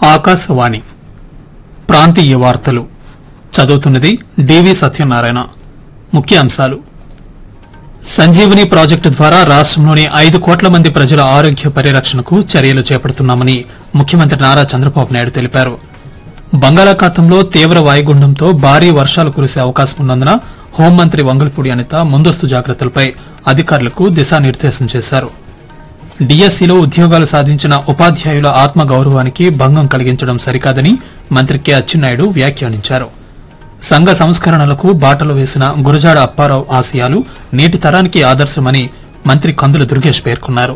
ఆకాశవాణి ప్రాంతీయ వార్తలు చదువుతున్నది డివి సత్యనారాయణ ముఖ్యాంశాలు సంజీవని ప్రాజెక్టు ద్వారా రాష్ట్రంలోని ఐదు కోట్ల మంది ప్రజల ఆరోగ్య పరిరక్షణకు చర్యలు చేపడుతున్నామని ముఖ్యమంత్రి నారా చంద్రబాబు నాయుడు తెలిపారు బంగాళాఖాతంలో తీవ్ర వాయుగుండంతో భారీ వర్షాలు కురిసే అవకాశం ఉన్నందున హోంమంత్రి వంగల్పూడి అనిత ముందస్తు జాగ్రత్తలపై అధికారులకు దిశానిర్దేశం చేశారు డిఎస్సిలో ఉద్యోగాలు సాధించిన ఉపాధ్యాయుల ఆత్మ గౌరవానికి భంగం కలిగించడం సరికాదని మంత్రి కె అచ్చెన్నాయుడు వ్యాఖ్యానించారు సంఘ సంస్కరణలకు బాటలు వేసిన గురజాడ అప్పారావు ఆశయాలు నేటి తరానికి ఆదర్శమని మంత్రి కందుల దుర్గేష్ పేర్కొన్నారు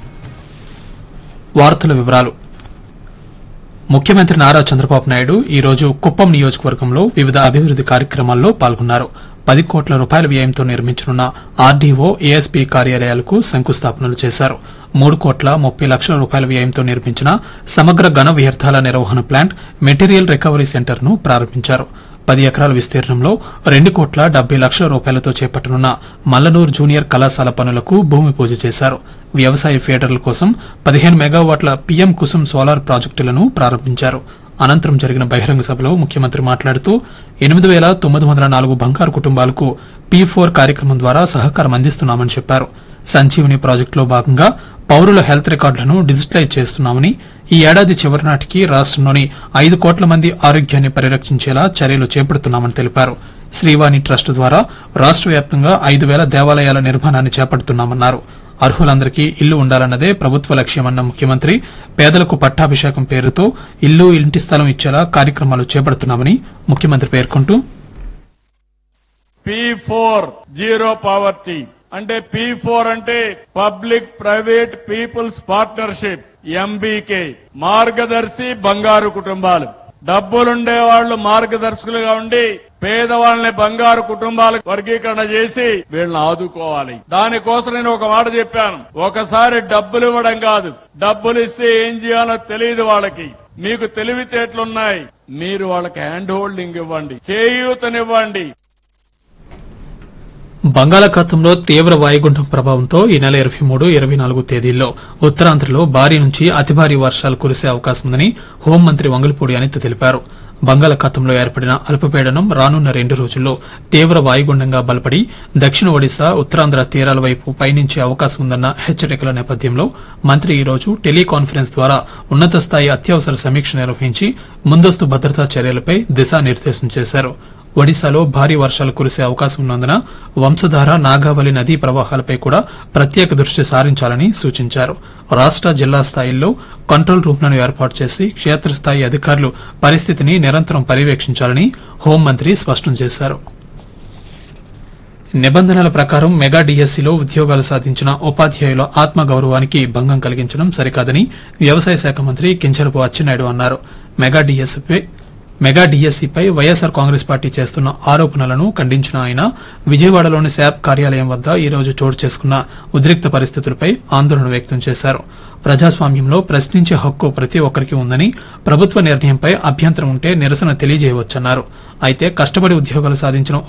వార్తల వివరాలు ముఖ్యమంత్రి నారా చంద్రబాబు నాయుడు ఈ రోజు కుప్పం నియోజకవర్గంలో వివిధ అభివృద్ది కార్యక్రమాల్లో పాల్గొన్నారు పది కోట్ల రూపాయల వ్యయంతో నిర్మించనున్న ఆర్డీఓ ఏఎస్పీ కార్యాలయాలకు శంకుస్థాపనలు చేశారు మూడు కోట్ల ముప్పై లక్షల రూపాయల వ్యయంతో నిర్మించిన సమగ్ర ఘన వ్యర్థాల నిర్వహణ ప్లాంట్ మెటీరియల్ రికవరీ సెంటర్ ను ప్రారంభించారు పది ఎకరాల విస్తీర్ణంలో రెండు కోట్ల డెబ్బై లక్షల రూపాయలతో చేపట్టనున్న మల్లనూరు జూనియర్ కళాశాల పనులకు భూమి పూజ చేశారు వ్యవసాయ ఫీడర్ల కోసం పదిహేను మెగావాట్ల పీఎం కుసుమ్ సోలార్ ప్రాజెక్టులను ప్రారంభించారు అనంతరం జరిగిన బహిరంగ సభలో ముఖ్యమంత్రి మాట్లాడుతూ ఎనిమిది వేల తొమ్మిది వందల నాలుగు బంగారు కుటుంబాలకు పీ ఫోర్ కార్యక్రమం ద్వారా సహకారం అందిస్తున్నామని చెప్పారు సంజీవని ప్రాజెక్టులో భాగంగా పౌరుల హెల్త్ రికార్డులను డిజిటలైజ్ చేస్తున్నామని ఈ ఏడాది చివరి నాటికి రాష్ట్రంలోని ఐదు కోట్ల మంది ఆరోగ్యాన్ని పరిరక్షించేలా చర్యలు చేపడుతున్నామని తెలిపారు శ్రీవాణి ట్రస్ట్ ద్వారా రాష్ట్ర వ్యాప్తంగా ఐదు వేల దేవాలయాల నిర్మాణాన్ని చేపడుతున్నామన్నారు అర్హులందరికీ ఇల్లు ఉండాలన్నదే ప్రభుత్వ లక్ష్యమన్న ముఖ్యమంత్రి పేదలకు పట్టాభిషేకం పేరుతో ఇల్లు ఇంటి స్థలం ఇచ్చేలా కార్యక్రమాలు చేపడుతున్నామని ముఖ్యమంత్రి పేర్కొంటూ పి ఫోర్ జీరో పావర్టీ అంటే పి ఫోర్ అంటే public private people's partnership MBK మార్గదర్శి బంగారు కుటుంబాలు డబ్బులుండే వాళ్ళు మార్గదర్శకులుగా ఉండి పేదవాళ్ళని బంగారు కుటుంబాలకు వర్గీకరణ చేసి వీళ్ళని ఆదుకోవాలి దానికోసం నేను ఒక మాట చెప్పాను ఒకసారి డబ్బులు ఇవ్వడం కాదు డబ్బులు ఇస్తే ఏం చేయాలో తెలియదు వాళ్ళకి మీకు తెలివితేటలున్నాయి మీరు వాళ్ళకి హ్యాండ్ హోల్డింగ్ ఇవ్వండి చేయూతనివ్వండి బంగాళాఖాతంలో తీవ్ర వాయుగుండం ప్రభావంతో ఈ నెల ఇరవై మూడు ఇరవై నాలుగు తేదీల్లో ఉత్తరాంధ్రలో భారీ నుంచి అతి భారీ వర్షాలు కురిసే అవకాశం ఉందని హోంమంత్రి వంగలపూడి అనిత తెలిపారు బంగాళాఖాతంలో ఏర్పడిన అల్పపీడనం రానున్న రెండు రోజుల్లో తీవ్ర వాయుగుండంగా బలపడి దక్షిణ ఒడిశా ఉత్తరాంధ్ర తీరాల వైపు పయనించే అవకాశం ఉందన్న హెచ్చరికల నేపథ్యంలో మంత్రి ఈ రోజు టెలికాన్ఫరెన్స్ ద్వారా ఉన్నత స్థాయి అత్యవసర సమీక్ష నిర్వహించి ముందస్తు భద్రతా చర్యలపై దిశానిర్దేశం చేశారు ఒడిశాలో భారీ వర్షాలు కురిసే అవకాశం ఉన్నందున వంశధార నాగావళి నదీ ప్రవాహాలపై కూడా ప్రత్యేక దృష్టి సారించాలని సూచించారు రాష్ట జిల్లా స్థాయిల్లో కంట్రోల్ రూమ్లను ఏర్పాటు చేసి క్షేత్రస్థాయి అధికారులు పరిస్థితిని నిరంతరం పర్యవేక్షించాలని హోంమంత్రి స్పష్టం చేశారు నిబంధనల ప్రకారం మెగా డిఎస్సిలో ఉద్యోగాలు సాధించిన ఉపాధ్యాయుల ఆత్మ గౌరవానికి భంగం కలిగించడం సరికాదని వ్యవసాయ శాఖ మంత్రి కించరపు అచ్చెన్నాయుడు అన్నారు మెగా డిఎస్సిపై మెగా డిఎస్సిపై వైఎస్సార్ కాంగ్రెస్ పార్టీ చేస్తున్న ఆరోపణలను ఖండించిన ఆయన విజయవాడలోని శాప్ కార్యాలయం వద్ద ఈ రోజు చోటు చేసుకున్న ఉద్రిక్త పరిస్థితులపై ఆందోళన వ్యక్తం చేశారు ప్రజాస్వామ్యంలో ప్రశ్నించే హక్కు ప్రతి ఒక్కరికి ఉందని ప్రభుత్వ నిర్ణయంపై అభ్యంతరం ఉంటే నిరసన తెలియజేయవచ్చన్నారు అయితే కష్టపడి ఉద్యోగాలు సాధించిన